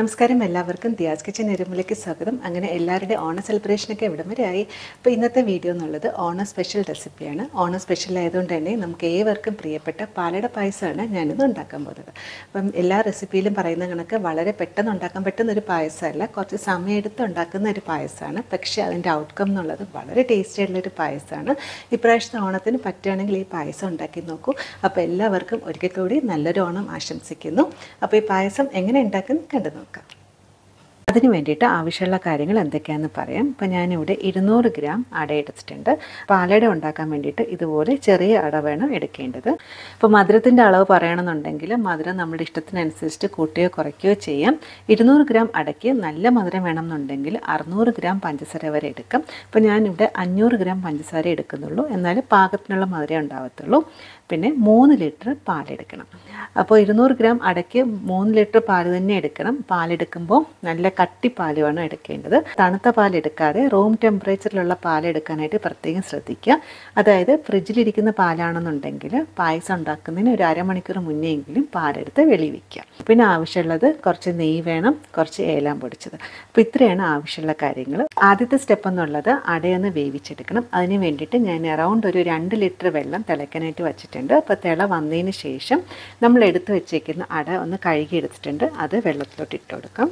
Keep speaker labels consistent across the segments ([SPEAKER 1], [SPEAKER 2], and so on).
[SPEAKER 1] നമസ്കാരം എല്ലാവർക്കും ദിയാസ് കിച്ചൻ എരുമലയ്ക്ക് സ്വാഗതം അങ്ങനെ എല്ലാവരുടെ ഓണ സെലിബ്രേഷനൊക്കെ ഇവിടം വരെ ആയി അപ്പോൾ ഇന്നത്തെ വീഡിയോ എന്നുള്ളത് ഓണ സ്പെഷ്യൽ റെസിപ്പിയാണ് ഓണ സ്പെഷ്യൽ ആയതുകൊണ്ട് തന്നെ നമുക്ക് ഏവർക്കും പ്രിയപ്പെട്ട പാലട പായസമാണ് ഞാനിത് ഉണ്ടാക്കാൻ പോകുന്നത് അപ്പം എല്ലാ റെസിപ്പിയിലും പറയുന്ന കണക്ക് വളരെ പെട്ടെന്ന് ഉണ്ടാക്കാൻ പറ്റുന്ന ഒരു പായസമല്ല കുറച്ച് സമയമെടുത്ത് ഉണ്ടാക്കുന്ന ഒരു പായസമാണ് പക്ഷേ അതിൻ്റെ ഔട്ട്കം എന്നുള്ളത് വളരെ ടേസ്റ്റി ആയിട്ടുള്ളൊരു പായസമാണ് ഇപ്രാവശ്യത്തെ ഓണത്തിന് പറ്റുകയാണെങ്കിൽ ഈ പായസം ഉണ്ടാക്കി നോക്കൂ അപ്പോൾ എല്ലാവർക്കും ഒരിക്കൽ കൂടി നല്ലൊരു ഓണം ആശംസിക്കുന്നു അപ്പോൾ ഈ പായസം എങ്ങനെ ഉണ്ടാക്കും കണ്ടു നോക്കാം അതിന് വേണ്ടിയിട്ട് ആവശ്യമുള്ള കാര്യങ്ങൾ എന്തൊക്കെയാണെന്ന് പറയാം ഇപ്പോൾ ഞാനിവിടെ ഇരുന്നൂറ് ഗ്രാം അട എടുത്തിട്ടുണ്ട് പാലട ഉണ്ടാക്കാൻ വേണ്ടിയിട്ട് ഇതുപോലെ ചെറിയ അട വേണം എടുക്കേണ്ടത് ഇപ്പോൾ മധുരത്തിൻ്റെ അളവ് പറയണമെന്നുണ്ടെങ്കിൽ മധുരം നമ്മുടെ ഇഷ്ടത്തിനനുസരിച്ച് കൂട്ടുകയോ കുറയ്ക്കുകയോ ചെയ്യാം ഇരുന്നൂറ് ഗ്രാം അടയ്ക്ക് നല്ല മധുരം വേണമെന്നുണ്ടെങ്കിൽ അറുന്നൂറ് ഗ്രാം പഞ്ചസാര വരെ എടുക്കാം ഇപ്പോൾ ഞാനിവിടെ അഞ്ഞൂറ് ഗ്രാം പഞ്ചസാര എടുക്കുന്നുള്ളൂ എന്നാൽ പാകത്തിനുള്ള മധുരം ഉണ്ടാവത്തുള്ളൂ പിന്നെ മൂന്ന് ലിറ്റർ പാലെടുക്കണം അപ്പോൾ ഇരുന്നൂറ് ഗ്രാം അടയ്ക്ക് മൂന്ന് ലിറ്റർ പാൽ തന്നെ എടുക്കണം പാലെടുക്കുമ്പോൾ നല്ല കട്ടി പാൽ വേണം എടുക്കേണ്ടത് തണുത്ത പാൽ എടുക്കാതെ റൂം ടെമ്പറേച്ചറിലുള്ള പാൽ എടുക്കാനായിട്ട് പ്രത്യേകം ശ്രദ്ധിക്കുക അതായത് ഫ്രിഡ്ജിലിരിക്കുന്ന പാലാണെന്നുണ്ടെങ്കിൽ പായസം ഉണ്ടാക്കുന്നതിന് ഒരു അരമണിക്കൂർ മുന്നെയെങ്കിലും പാലെടുത്ത് വെളി വയ്ക്കുക പിന്നെ ആവശ്യമുള്ളത് കുറച്ച് നെയ്യ് വേണം കുറച്ച് ഏലാം പൊടിച്ചത് അപ്പോൾ ഇത്രയാണ് ആവശ്യമുള്ള കാര്യങ്ങൾ ആദ്യത്തെ സ്റ്റെപ്പ് എന്നുള്ളത് അടയൊന്ന് വേവിച്ചെടുക്കണം അതിന് വേണ്ടിയിട്ട് ഞാൻ അറൗണ്ട് ഒരു രണ്ട് ലിറ്റർ വെള്ളം തിളയ്ക്കാനായിട്ട് വെച്ചിട്ടുണ്ട് അപ്പോൾ തിള വന്നതിന് ശേഷം നമ്മൾ എടുത്ത് വെച്ചേക്കുന്ന അട ഒന്ന് കഴുകി എടുത്തിട്ടുണ്ട് അത് വെള്ളത്തിലോട്ട് ഇട്ട് കൊടുക്കാം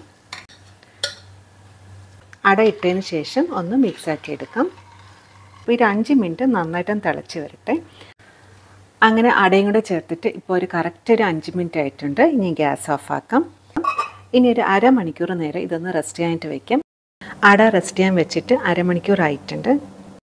[SPEAKER 1] അട ഇട്ടതിന് ശേഷം ഒന്ന് മിക്സാക്കി എടുക്കാം അപ്പോൾ ഒരു അഞ്ച് മിനിറ്റ് നന്നായിട്ടും തിളച്ച് വരട്ടെ അങ്ങനെ അടയും കൂടെ ചേർത്തിട്ട് ഇപ്പോൾ ഒരു കറക്റ്റ് ഒരു അഞ്ച് മിനിറ്റ് ആയിട്ടുണ്ട് ഇനി ഗ്യാസ് ഓഫ് ആക്കാം ഇനി ഒരു അരമണിക്കൂർ നേരം ഇതൊന്ന് റെസ്റ്റ് ചെയ്യാനായിട്ട് വയ്ക്കാം അട റെസ്റ്റ് ചെയ്യാൻ വെച്ചിട്ട് അരമണിക്കൂർ ആയിട്ടുണ്ട്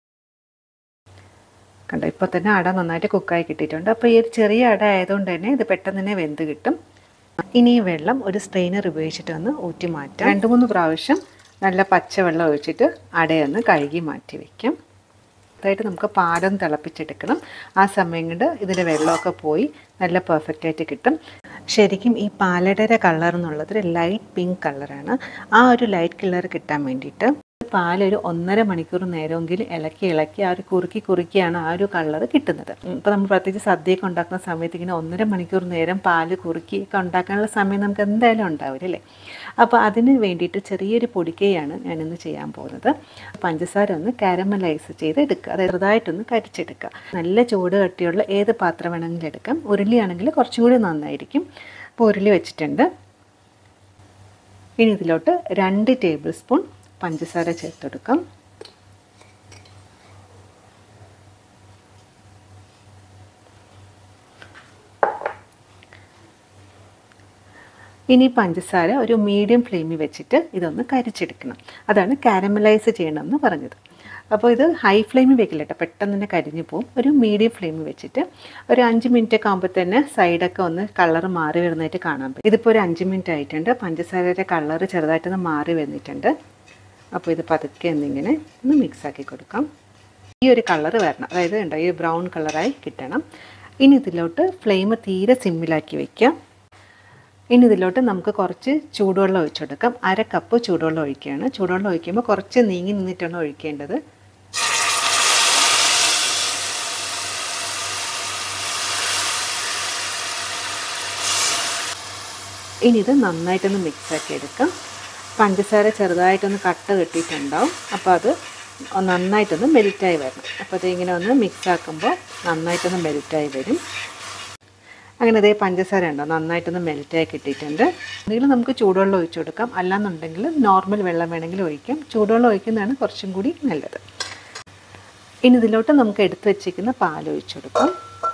[SPEAKER 1] കണ്ടോ ഇപ്പോൾ തന്നെ അട നന്നായിട്ട് കുക്കായി കിട്ടിയിട്ടുണ്ട് അപ്പോൾ ഈ ഒരു ചെറിയ അട ആയതുകൊണ്ട് തന്നെ ഇത് പെട്ടെന്ന് തന്നെ വെന്ത് കിട്ടും ഇനി ഈ വെള്ളം ഒരു സ്ട്രെയിനർ ഉപയോഗിച്ചിട്ട് ഒന്ന് ഊറ്റി മാറ്റാം രണ്ട് മൂന്ന് പ്രാവശ്യം നല്ല പച്ചവെള്ളം ഒഴിച്ചിട്ട് അടയൊന്ന് കഴുകി മാറ്റി വയ്ക്കാം അതായിട്ട് നമുക്ക് പാലം തിളപ്പിച്ചെടുക്കണം ആ സമയം കൊണ്ട് ഇതിൻ്റെ വെള്ളമൊക്കെ പോയി നല്ല പെർഫെക്റ്റ് ആയിട്ട് കിട്ടും ശരിക്കും ഈ പാലടയുടെ കളർ എന്നുള്ളത് ഒരു ലൈറ്റ് പിങ്ക് കളറാണ് ആ ഒരു ലൈറ്റ് കളർ കിട്ടാൻ വേണ്ടിയിട്ട് പാലൊരു ഒന്നര മണിക്കൂർ നേരമെങ്കിലും ഇളക്കി ഇളക്കി ആ ഒരു കുറുക്കി കുറുക്കിയാണ് ആ ഒരു കളർ കിട്ടുന്നത് ഇപ്പോൾ നമ്മൾ പ്രത്യേകിച്ച് സദ്യയൊക്കെ ഉണ്ടാക്കുന്ന സമയത്ത് ഇങ്ങനെ ഒന്നര മണിക്കൂർ നേരം പാല് കുറുക്കി ഒക്കെ ഉണ്ടാക്കാനുള്ള സമയം നമുക്ക് എന്തായാലും ഉണ്ടാവില്ല അല്ലേ അപ്പോൾ അതിന് വേണ്ടിയിട്ട് ചെറിയൊരു പൊടിക്കയാണ് ഞാനിന്ന് ചെയ്യാൻ പോകുന്നത് പഞ്ചസാര ഒന്ന് കാരമലൈസ് ചെയ്ത് എടുക്കുക അതായത് ചെറുതായിട്ടൊന്ന് കരിച്ചെടുക്കുക നല്ല ചൂട് കട്ടിയുള്ള ഏത് പാത്രം വേണമെങ്കിലും എടുക്കാം ഉരുളിയാണെങ്കിൽ കുറച്ചും കൂടി നന്നായിരിക്കും അപ്പോൾ ഉരുളി വെച്ചിട്ടുണ്ട് ഇനി ഇതിലോട്ട് രണ്ട് ടേബിൾ സ്പൂൺ പഞ്ചസാര ചേർത്തെടുക്കാം ഇനി പഞ്ചസാര ഒരു മീഡിയം ഫ്ലെയിമിൽ വെച്ചിട്ട് ഇതൊന്ന് കരിച്ചെടുക്കണം അതാണ് കാരമലൈസ് ചെയ്യണമെന്ന് പറഞ്ഞത് അപ്പോൾ ഇത് ഹൈ ഫ്ലെയിമിൽ വെക്കില്ല കേട്ടോ പെട്ടെന്ന് തന്നെ കരിഞ്ഞു പോകും ഒരു മീഡിയം ഫ്ലെയിമിൽ വെച്ചിട്ട് ഒരു അഞ്ച് മിനിറ്റ് ഒക്കെ ആകുമ്പോൾ തന്നെ സൈഡൊക്കെ ഒന്ന് കളർ മാറി വരുന്നതായിട്ട് കാണാൻ പറ്റും ഇതിപ്പോൾ ഒരു അഞ്ച് മിനിറ്റ് ആയിട്ടുണ്ട് പഞ്ചസാരയുടെ കളർ ചെറുതായിട്ടൊന്ന് മാറി വന്നിട്ടുണ്ട് അപ്പോൾ ഇത് പതുക്കെ എന്നിങ്ങനെ ഒന്ന് മിക്സാക്കി കൊടുക്കാം ഈ ഒരു കളർ വരണം അതായത് ഉണ്ടോ ഈ ബ്രൗൺ കളറായി കിട്ടണം ഇനി ഇതിലോട്ട് ഫ്ലെയിം തീരെ സിമ്മിലാക്കി വയ്ക്കാം ഇനി ഇതിലോട്ട് നമുക്ക് കുറച്ച് ചൂടുവെള്ളം ഒഴിച്ചെടുക്കാം അര കപ്പ് ചൂടുവെള്ളം ഒഴിക്കുകയാണ് ചൂടുവെള്ളം ഒഴിക്കുമ്പോൾ കുറച്ച് നീങ്ങി നിന്നിട്ടാണ് ഒഴിക്കേണ്ടത് ഇനി ഇത് നന്നായിട്ടൊന്ന് മിക്സാക്കി എടുക്കാം പഞ്ചസാര ചെറുതായിട്ടൊന്ന് കട്ട കെട്ടിയിട്ടുണ്ടാവും അപ്പോൾ അത് നന്നായിട്ടൊന്ന് മെൽറ്റായി വരണം അപ്പോൾ അത് ഇങ്ങനെ ഒന്ന് മിക്സ് ആക്കുമ്പോൾ നന്നായിട്ടൊന്ന് മെൽറ്റായി വരും അങ്ങനെ ഇതേ പഞ്ചസാര ഉണ്ടോ നന്നായിട്ടൊന്ന് മെൽറ്റായി കിട്ടിയിട്ടുണ്ട് എന്തെങ്കിലും നമുക്ക് ചൂടുവെള്ളം ഒഴിച്ചു കൊടുക്കാം അല്ലാന്നുണ്ടെങ്കിൽ നോർമൽ വെള്ളം വേണമെങ്കിൽ ഒഴിക്കാം ചൂടുവെള്ളം ഒഴിക്കുന്നതാണ് കുറച്ചും കൂടി നല്ലത് ഇനി ഇതിലോട്ട് നമുക്ക് എടുത്തു വെച്ചിരിക്കുന്ന പാൽ ഒഴിച്ചു കൊടുക്കാം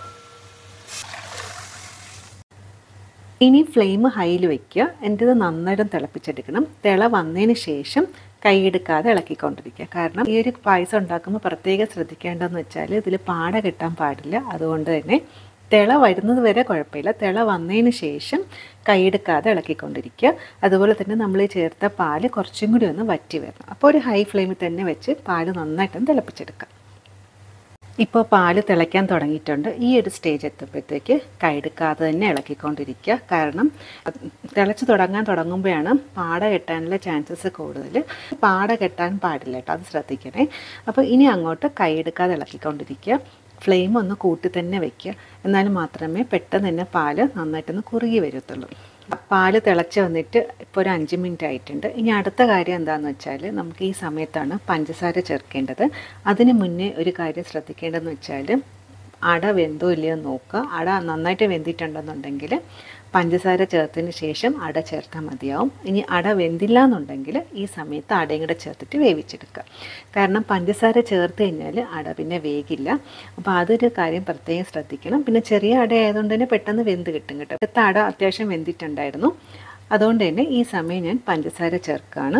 [SPEAKER 1] ഇനി ഫ്ലെയിം ഹൈയിൽ വെക്കുക എന്നിട്ട് ഇത് നന്നായിട്ട് തിളപ്പിച്ചെടുക്കണം തിള വന്നതിന് ശേഷം കൈയെടുക്കാതെ ഇളക്കിക്കൊണ്ടിരിക്കുക കാരണം ഈ ഒരു പായസം ഉണ്ടാക്കുമ്പോൾ പ്രത്യേകം ശ്രദ്ധിക്കേണ്ടതെന്ന് വെച്ചാൽ ഇതിൽ പാട കിട്ടാൻ പാടില്ല അതുകൊണ്ട് തന്നെ തിള വരുന്നത് വരെ കുഴപ്പമില്ല തിള വന്നതിന് ശേഷം കൈയെടുക്കാതെ ഇളക്കിക്കൊണ്ടിരിക്കുക അതുപോലെ തന്നെ നമ്മൾ ഈ ചേർത്ത പാല് കുറച്ചും കൂടി ഒന്ന് വറ്റി വരണം അപ്പോൾ ഒരു ഹൈ ഫ്ലെയിമിൽ തന്നെ വെച്ച് പാല് നന്നായിട്ടൊന്ന് തിളപ്പിച്ചെടുക്കാം ഇപ്പോൾ പാല് തിളയ്ക്കാൻ തുടങ്ങിയിട്ടുണ്ട് ഈ ഒരു സ്റ്റേജ് എത്തുമ്പോഴത്തേക്ക് കൈയെടുക്കാതെ തന്നെ ഇളക്കിക്കൊണ്ടിരിക്കുക കാരണം തിളച്ച് തുടങ്ങാൻ തുടങ്ങുമ്പോഴാണ് പാട കെട്ടാനുള്ള ചാൻസസ് കൂടുതൽ പാട കെട്ടാൻ പാടില്ല കേട്ടോ അത് ശ്രദ്ധിക്കണേ അപ്പോൾ ഇനി അങ്ങോട്ട് കൈയെടുക്കാതെ ഇളക്കിക്കൊണ്ടിരിക്കുക ഫ്ലെയിം ഒന്ന് കൂട്ടി തന്നെ വെക്കുക എന്നാൽ മാത്രമേ പെട്ടെന്ന് തന്നെ പാല് നന്നായിട്ടൊന്ന് കുറുകി വരത്തുള്ളൂ പാല് തിളച്ച് വന്നിട്ട് ഇപ്പോൾ ഒരു അഞ്ച് മിനിറ്റ് ആയിട്ടുണ്ട് ഇനി അടുത്ത കാര്യം എന്താണെന്ന് വെച്ചാൽ നമുക്ക് ഈ സമയത്താണ് പഞ്ചസാര ചേർക്കേണ്ടത് അതിന് മുന്നേ ഒരു കാര്യം ശ്രദ്ധിക്കേണ്ടതെന്ന് വെച്ചാൽ അട വെന്തോ ഇല്ലയോ നോക്കുക അട നന്നായിട്ട് വെന്തിട്ടുണ്ടെന്നുണ്ടെങ്കിൽ പഞ്ചസാര ചേർത്തതിന് ശേഷം അട ചേർത്താൽ മതിയാവും ഇനി അട വെന്തില്ല എന്നുണ്ടെങ്കിൽ ഈ സമയത്ത് അടയും കൂടെ ചേർത്തിട്ട് വേവിച്ചെടുക്കുക കാരണം പഞ്ചസാര ചേർത്ത് കഴിഞ്ഞാൽ അട പിന്നെ വേഗില്ല അപ്പോൾ അതൊരു കാര്യം പ്രത്യേകം ശ്രദ്ധിക്കണം പിന്നെ ചെറിയ അട ആയതുകൊണ്ട് തന്നെ പെട്ടെന്ന് വെന്ത് കിട്ടും കേട്ടോ ഇപ്പോഴത്തെ അട അത്യാവശ്യം വെന്തിട്ടുണ്ടായിരുന്നു അതുകൊണ്ട് തന്നെ ഈ സമയം ഞാൻ പഞ്ചസാര ചേർക്കുകയാണ്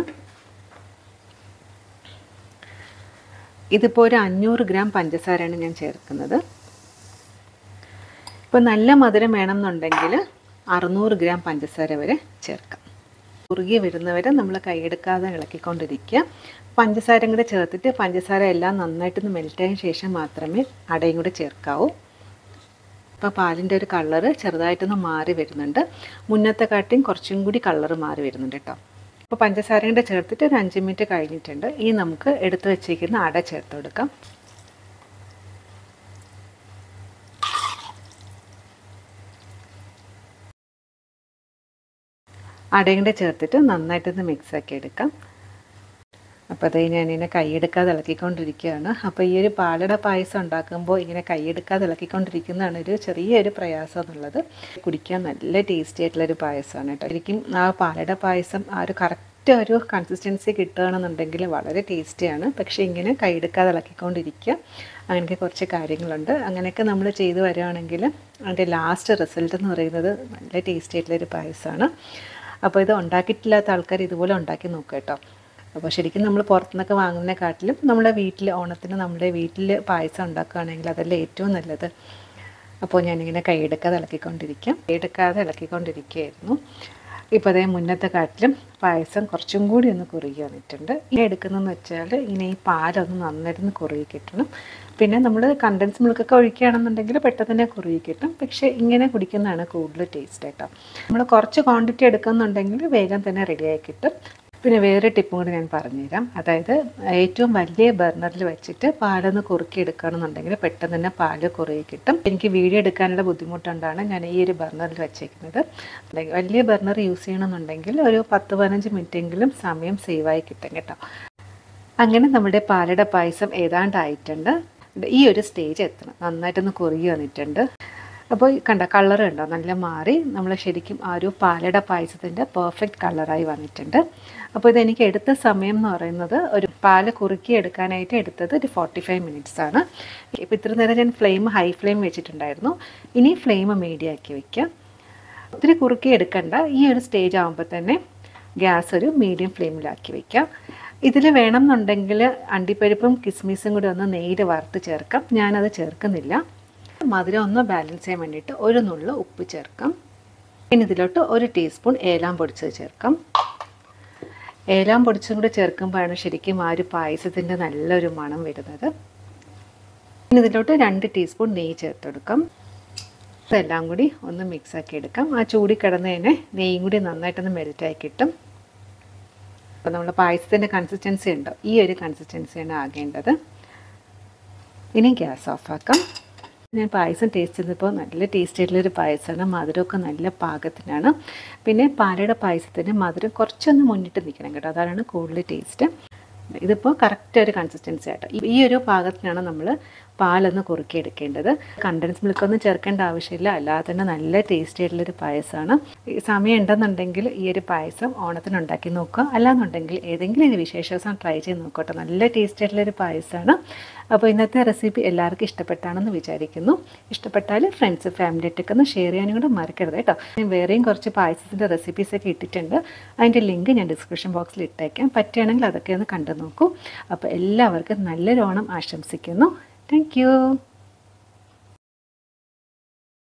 [SPEAKER 1] ഇതിപ്പോൾ ഒരു അഞ്ഞൂറ് ഗ്രാം പഞ്ചസാരയാണ് ഞാൻ ചേർക്കുന്നത് ഇപ്പോൾ നല്ല മധുരം വേണമെന്നുണ്ടെങ്കിൽ അറുന്നൂറ് ഗ്രാം പഞ്ചസാര വരെ ചേർക്കാം കുറുകി വരുന്നവരെ നമ്മൾ കൈയെടുക്കാതെ ഇളക്കിക്കൊണ്ടിരിക്കുക പഞ്ചസാരയും കൂടെ ചേർത്തിട്ട് പഞ്ചസാര എല്ലാം നന്നായിട്ടൊന്ന് മെൽറ്റായതിനു ശേഷം മാത്രമേ അടയും കൂടെ ചേർക്കാവൂ ഇപ്പോൾ പാലിൻ്റെ ഒരു കളറ് ചെറുതായിട്ടൊന്ന് മാറി വരുന്നുണ്ട് മുന്നത്തെ കാട്ടിയും കുറച്ചും കൂടി കളറ് മാറി വരുന്നുണ്ട് കേട്ടോ അപ്പോൾ പഞ്ചസാരയും കൂടെ ചേർത്തിട്ട് ഒരു അഞ്ച് മിനിറ്റ് കഴിഞ്ഞിട്ടുണ്ട് ഇനി നമുക്ക് എടുത്ത് വെച്ചിരിക്കുന്ന അട ചേർത്ത് കൊടുക്കാം അടയും കൂടെ ചേർത്തിട്ട് നന്നായിട്ടൊന്ന് മിക്സാക്കി എടുക്കാം അപ്പോൾ അത് ഞാനിങ്ങനെ കൈയെടുക്കാതെ ഇളക്കിക്കൊണ്ടിരിക്കുകയാണ് അപ്പോൾ ഈ ഒരു പാലട പായസം ഉണ്ടാക്കുമ്പോൾ ഇങ്ങനെ കൈയെടുക്കാതെ ഇളക്കിക്കൊണ്ടിരിക്കുന്നതാണ് ഒരു ചെറിയൊരു പ്രയാസം എന്നുള്ളത് കുടിക്കാൻ നല്ല ടേസ്റ്റി ആയിട്ടുള്ളൊരു പായസമാണ് കേട്ടോ ശരിക്കും ആ പാലട പായസം ആ ഒരു കറക്റ്റ് ഒരു കൺസിസ്റ്റൻസി കിട്ടുകയാണെന്നുണ്ടെങ്കിൽ വളരെ ടേസ്റ്റിയാണ് പക്ഷേ ഇങ്ങനെ കൈയെടുക്കാതെ ഇളക്കിക്കൊണ്ടിരിക്കുക അങ്ങനെയൊക്കെ കുറച്ച് കാര്യങ്ങളുണ്ട് അങ്ങനെയൊക്കെ നമ്മൾ ചെയ്തു വരികയാണെങ്കിൽ അതിൻ്റെ ലാസ്റ്റ് റിസൾട്ട് എന്ന് പറയുന്നത് നല്ല ടേസ്റ്റി ആയിട്ടുള്ളൊരു പായസമാണ് അപ്പോൾ ഇത് ഉണ്ടാക്കിയിട്ടില്ലാത്ത ആൾക്കാർ ഇതുപോലെ ഉണ്ടാക്കി നോക്കുക കേട്ടോ അപ്പോൾ ശരിക്കും നമ്മൾ പുറത്തുനിന്നൊക്കെ വാങ്ങുന്നതിനെക്കാട്ടിലും നമ്മുടെ വീട്ടിൽ ഓണത്തിന് നമ്മുടെ വീട്ടിൽ പായസം ഉണ്ടാക്കുകയാണെങ്കിൽ അതല്ലേ ഏറ്റവും നല്ലത് അപ്പോൾ ഞാനിങ്ങനെ കൈയെടുക്കാതെ ഇളക്കിക്കൊണ്ടിരിക്കാം കൈയെടുക്കാതെ ഇളക്കിക്കൊണ്ടിരിക്കുകയായിരുന്നു ഇപ്പോൾ അതേ മുന്നത്തെ കാട്ടിലും പായസം കുറച്ചും കൂടി ഒന്ന് കുറുകി വന്നിട്ടുണ്ട് ഇനി എടുക്കുന്നതെന്ന് വെച്ചാൽ ഇങ്ങനെ ഈ പാലൊന്ന് നന്നായിട്ട് കുറുകി കിട്ടണം പിന്നെ നമ്മൾ കണ്ടൻസ് മിൽക്കൊക്കെ ഒഴിക്കുകയാണെന്നുണ്ടെങ്കിൽ പെട്ടെന്ന് തന്നെ കുറുകി കിട്ടും പക്ഷേ ഇങ്ങനെ കുടിക്കുന്നതാണ് കൂടുതൽ ടേസ്റ്റ് കേട്ടോ നമ്മൾ കുറച്ച് ക്വാണ്ടിറ്റി എടുക്കുന്നുണ്ടെങ്കിൽ വേഗം തന്നെ റെഡിയായി കിട്ടും പിന്നെ വേറെ ടിപ്പും കൂടി ഞാൻ പറഞ്ഞുതരാം അതായത് ഏറ്റവും വലിയ ബർണറിൽ വെച്ചിട്ട് പാലൊന്ന് കുറുക്കി എടുക്കുകയാണെന്നുണ്ടെങ്കിൽ പെട്ടെന്ന് തന്നെ പാല് കുറുകി കിട്ടും എനിക്ക് വീഡിയോ എടുക്കാനുള്ള ബുദ്ധിമുട്ടുകൊണ്ടാണ് ഞാൻ ഈ ഒരു ബർണറിൽ വെച്ചേക്കുന്നത് വലിയ ബർണർ യൂസ് ചെയ്യണമെന്നുണ്ടെങ്കിൽ ഒരു പത്ത് പതിനഞ്ച് മിനിറ്റെങ്കിലും സമയം സേവായി കിട്ടും കേട്ടോ അങ്ങനെ നമ്മുടെ പാലട പായസം ഏതാണ്ടായിട്ടുണ്ട് ഈ ഒരു സ്റ്റേജ് എത്തണം നന്നായിട്ടൊന്ന് കുറുകി വന്നിട്ടുണ്ട് അപ്പോൾ കണ്ട കളർ കണ്ടോ നല്ല മാറി നമ്മൾ ശരിക്കും ആ ഒരു പാലട പായസത്തിൻ്റെ പെർഫെക്റ്റ് കളറായി വന്നിട്ടുണ്ട് അപ്പോൾ ഇതെനിക്ക് എടുത്ത സമയം എന്ന് പറയുന്നത് ഒരു പാല് കുറുക്കി എടുക്കാനായിട്ട് എടുത്തത് ഒരു ഫോർട്ടി ഫൈവ് മിനിറ്റ്സ് ആണ് ഇപ്പോൾ ഇത്ര നേരം ഞാൻ ഫ്ലെയിം ഹൈ ഫ്ലെയിം വെച്ചിട്ടുണ്ടായിരുന്നു ഇനി ഫ്ലെയിം മീഡിയം ആക്കി വയ്ക്കാം ഒത്തിരി കുറുക്കി എടുക്കണ്ട ഈ ഒരു സ്റ്റേജ് ആകുമ്പോൾ തന്നെ ഗ്യാസ് ഒരു മീഡിയം ഫ്ലെയിമിലാക്കി വയ്ക്കാം ഇതിൽ വേണമെന്നുണ്ടെങ്കിൽ അണ്ടിപ്പരിപ്പും കിസ്മിസും കൂടി ഒന്ന് നെയ്യിൽ വറുത്ത് ചേർക്കാം ഞാനത് ചേർക്കുന്നില്ല മധുരം ഒന്ന് ബാലൻസ് ചെയ്യാൻ വേണ്ടിയിട്ട് ഒരു നുള്ള ഉപ്പ് ചേർക്കാം പിന്നെ ഇതിലോട്ട് ഒരു ടീസ്പൂൺ ഏലാം പൊടിച്ചത് ചേർക്കാം ഏലാം പൊടിച്ചും കൂടി ചേർക്കുമ്പോഴാണ് ശരിക്കും ആ ഒരു പായസത്തിൻ്റെ നല്ലൊരു മണം വരുന്നത് പിന്നെ ഇതിലോട്ട് രണ്ട് ടീസ്പൂൺ നെയ്യ് ചേർത്തെടുക്കാം ഇതെല്ലാം കൂടി ഒന്ന് മിക്സാക്കി എടുക്കാം ആ ചൂടി കിടന്നതിന് നെയ്യും കൂടി നന്നായിട്ടൊന്ന് മെൽറ്റായി കിട്ടും അപ്പോൾ നമ്മൾ പായസത്തിൻ്റെ കൺസിസ്റ്റൻസി ഉണ്ടോ ഈ ഒരു കൺസിസ്റ്റൻസിയാണ് ആകേണ്ടത് ഇനി ഗ്യാസ് ഓഫാക്കാം ഞാൻ പായസം ടേസ്റ്റ് ചെയ്തപ്പോൾ നല്ല ടേസ്റ്റ് ആയിട്ടുള്ളൊരു പായസമാണ് മധുരമൊക്കെ നല്ല പാകത്തിനാണ് പിന്നെ പാലയുടെ പായസത്തിന് മധുരം കുറച്ചൊന്ന് മുന്നിട്ട് നിൽക്കണം കേട്ടോ അതാണ് കൂടുതൽ ടേസ്റ്റ് ഇതിപ്പോൾ കറക്റ്റ് ഒരു കൺസിസ്റ്റൻസി ആയിട്ട് ഈ ഒരു പാകത്തിനാണ് നമ്മൾ പാലൊന്ന് കുറുക്കി എടുക്കേണ്ടത് കണ്ടൻസ് മിൽക്കൊന്നും ചേർക്കേണ്ട ആവശ്യമില്ല അല്ലാതെ തന്നെ നല്ല ടേസ്റ്റി ആയിട്ടുള്ളൊരു പായസമാണ് ഈ സമയം ഉണ്ടെന്നുണ്ടെങ്കിൽ ഈ ഒരു പായസം ഓണത്തിന് ഉണ്ടാക്കി നോക്കുക അല്ലാന്നുണ്ടെങ്കിൽ ഏതെങ്കിലും ഒരു വിശേഷ ദിവസം ട്രൈ ചെയ്ത് നോക്കട്ടെ നല്ല ടേസ്റ്റി ആയിട്ടുള്ളൊരു പായസമാണ് അപ്പോൾ ഇന്നത്തെ റെസിപ്പി എല്ലാവർക്കും ഇഷ്ടപ്പെട്ടാണെന്ന് വിചാരിക്കുന്നു ഇഷ്ടപ്പെട്ടാൽ ഫ്രണ്ട്സ് ഫാമിലി ആയിട്ടൊക്കെ ഒന്ന് ഷെയർ ചെയ്യാനും കൂടെ മറക്കരുത് കേട്ടോ ഞാൻ വേറെയും കുറച്ച് പായസത്തിൻ്റെ റെസിപ്പീസൊക്കെ ഇട്ടിട്ടുണ്ട് അതിൻ്റെ ലിങ്ക് ഞാൻ ഡിസ്ക്രിപ്ഷൻ ബോക്സിൽ ഇട്ടേക്കാം പറ്റുകയാണെങ്കിൽ അതൊക്കെ ഒന്ന് കണ്ടു നോക്കൂ അപ്പോൾ എല്ലാവർക്കും നല്ലൊരു ഓണം ആശംസിക്കുന്നു താങ്ക്